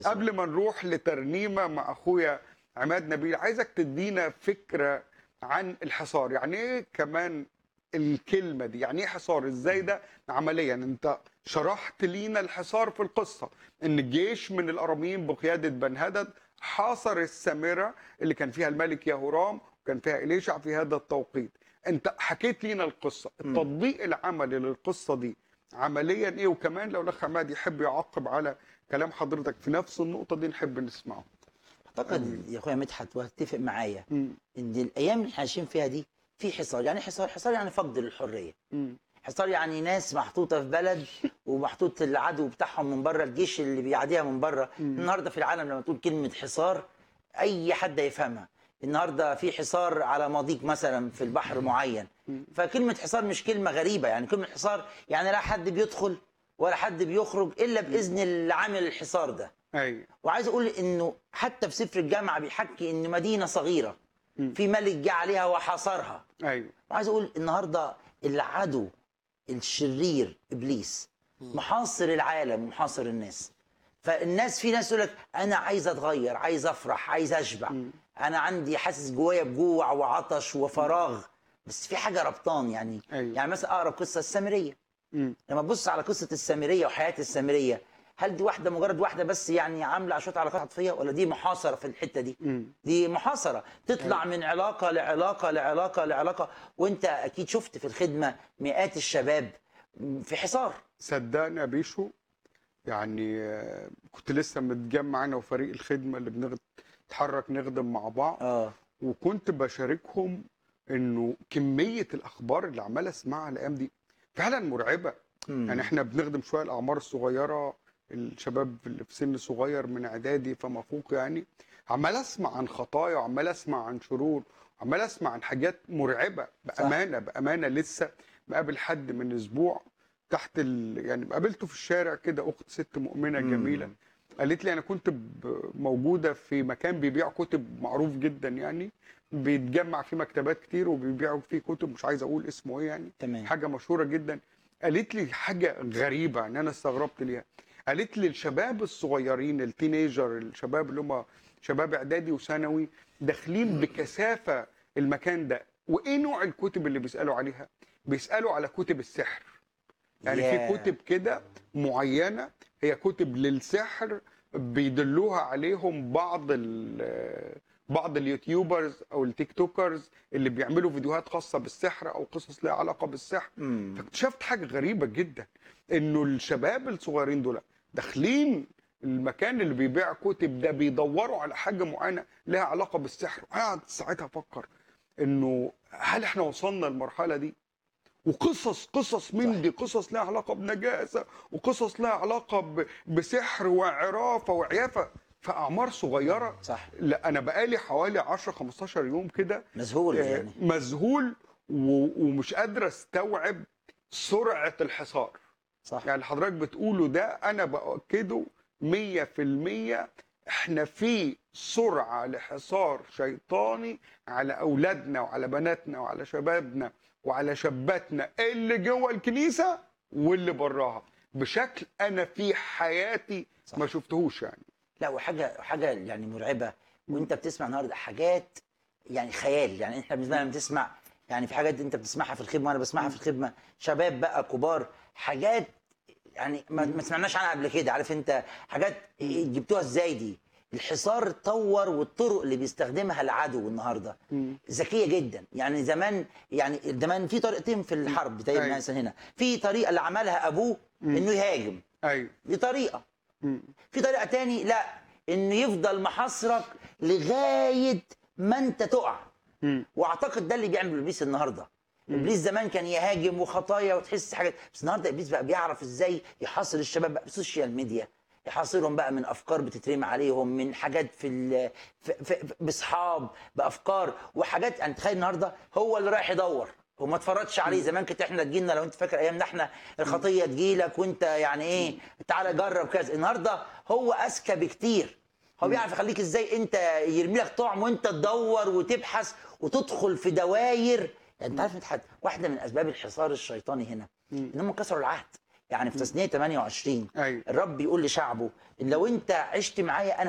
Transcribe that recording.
قبل ما نروح لترنيمه مع اخويا عماد نبيل عايزك تدينا فكره عن الحصار يعني ايه كمان الكلمه دي يعني ايه حصار ازاي ده عمليا انت شرحت لينا الحصار في القصه ان الجيش من الاراميين بقياده بن هدد حاصر السامره اللي كان فيها الملك يهورام وكان فيها اليشع في هذا التوقيت انت حكيت لينا القصه مم. التطبيق العملي للقصه دي عمليا ايه وكمان لو الاخ عماد يحب يعقب على كلام حضرتك في نفس النقطه دي نحب نسمعه اعتقد يا اخويا مدحت وهتفق معايا مم. ان الايام اللي احنا عايشين فيها دي في حصار يعني حصار حصار يعني فقد للحريه مم. حصار يعني ناس محطوطه في بلد ومحطوط العدو بتاعهم من بره الجيش اللي بيعاديها من بره مم. النهارده في العالم لما تقول كلمه حصار اي حد يفهمها النهارده في حصار على مضيق مثلا في البحر معين مم. فكلمه حصار مش كلمه غريبه يعني كلمه حصار يعني لا حد بيدخل ولا حد بيخرج الا باذن اللي عامل الحصار ده ايوه وعايز اقول انه حتى في سفر الجامعه بيحكي ان مدينه صغيره مم. في ملك جه عليها وحاصرها ايوه وعايز اقول النهارده العدو الشرير ابليس محاصر العالم ومحاصر الناس فالناس في ناس يقول لك انا عايز اتغير عايز افرح عايز اشبع مم. انا عندي حاسس جوايا بجوع وعطش وفراغ بس في حاجه ربطان يعني أيوة. يعني مثلا اقرا قصه السامريه مم. لما تبص على قصه السامريه وحياه السامريه هل دي واحده مجرد واحده بس يعني عامله شويه علاقات عاطفيه ولا دي محاصره في الحته دي مم. دي محاصره تطلع من علاقه لعلاقه لعلاقه لعلاقه وانت اكيد شفت في الخدمه مئات الشباب في حصار صدقني يا بيشو يعني آه، كنت لسه متجمع انا وفريق الخدمه اللي بنتحرك نخدم مع بعض اه وكنت بشاركهم انه كميه الاخبار اللي عمال اسمعها الايام دي فعلا مرعبه مم. يعني احنا بنخدم شويه الاعمار الصغيره الشباب اللي في سن صغير من اعدادي فما فوق يعني عمال اسمع عن خطايا وعمال اسمع عن شرور وعمال اسمع عن حاجات مرعبه بامانه بامانه لسه مقابل حد من اسبوع تحت ال... يعني قابلته في الشارع كده اخت ست مؤمنه مم. جميله قالت لي انا كنت ب- موجوده في مكان بيبيع كتب معروف جدا يعني بيتجمع فيه مكتبات كتير وبيبيعوا فيه كتب مش عايز اقول اسمه ايه يعني تمام حاجه مشهوره جدا قالت لي حاجه غريبه ان انا استغربت ليها قالت لي الشباب الصغيرين التينيجر الشباب اللي هم شباب اعدادي وثانوي داخلين بكثافه المكان ده وايه نوع الكتب اللي بيسالوا عليها بيسالوا على كتب السحر يعني ياه. في كتب كده معينه هي كتب للسحر بيدلوها عليهم بعض ال بعض اليوتيوبرز او التيك توكرز اللي بيعملوا فيديوهات خاصه بالسحر او قصص لها علاقه بالسحر مم. فاكتشفت حاجه غريبه جدا انه الشباب الصغيرين دول داخلين المكان اللي بيبيع كتب ده بيدوروا على حاجه معينه لها علاقه بالسحر وقعد ساعتها افكر انه هل احنا وصلنا للمرحله دي وقصص قصص من صح. دي قصص لها علاقه بنجاسه وقصص لها علاقه ب- بسحر وعرافه وعيافه في اعمار صغيره صح لا انا بقالي حوالي 10 15 يوم كده مذهول آه، يعني مذهول و- ومش قادر استوعب سرعه الحصار صح يعني اللي حضرتك بتقوله ده انا باكده 100% احنا في سرعه لحصار شيطاني على اولادنا وعلى بناتنا وعلى شبابنا وعلى شاباتنا اللي جوه الكنيسه واللي براها بشكل انا في حياتي صح. ما شفتهوش يعني لا وحاجه حاجه يعني مرعبه وانت بتسمع النهارده حاجات يعني خيال يعني احنا بالنسبه لنا بتسمع يعني في حاجات انت بتسمعها في الخدمه وانا بسمعها في الخدمه شباب بقى كبار حاجات يعني ما, ما سمعناش عنها قبل كده عارف انت حاجات جبتوها ازاي دي الحصار اتطور والطرق اللي بيستخدمها العدو النهارده ذكيه جدا يعني زمان يعني زمان في طريقتين في الحرب بتاعي أيوة. مثلا هنا في طريقه اللي عملها ابوه انه يهاجم ايوه دي طريقه مم. في طريقه تاني لا انه يفضل محاصرك لغايه ما انت تقع مم. واعتقد ده اللي بيعمل ابليس النهارده ابليس زمان كان يهاجم وخطايا وتحس حاجات بس النهارده ابليس بقى بيعرف ازاي يحاصر الشباب بقى بالسوشيال ميديا يحاصرهم بقى من افكار بتترمي عليهم من حاجات في, ال- في, في, في باصحاب بافكار وحاجات يعني تخيل النهارده هو اللي رايح يدور وما اتفرجش عليه زمان كنت احنا تجينا لو انت فاكر ايامنا احنا الخطيه تجيلك وانت يعني ايه تعالى جرب كذا النهارده هو اذكى بكتير هو بيعرف يخليك ازاي انت يرمي لك طعم وانت تدور وتبحث وتدخل في دواير يعني انت عارف مدحت واحده من اسباب الحصار الشيطاني هنا ان هم كسروا العهد يعني في تثنيه 28 ايوه الرب بيقول لشعبه إن لو انت عشت معايا انا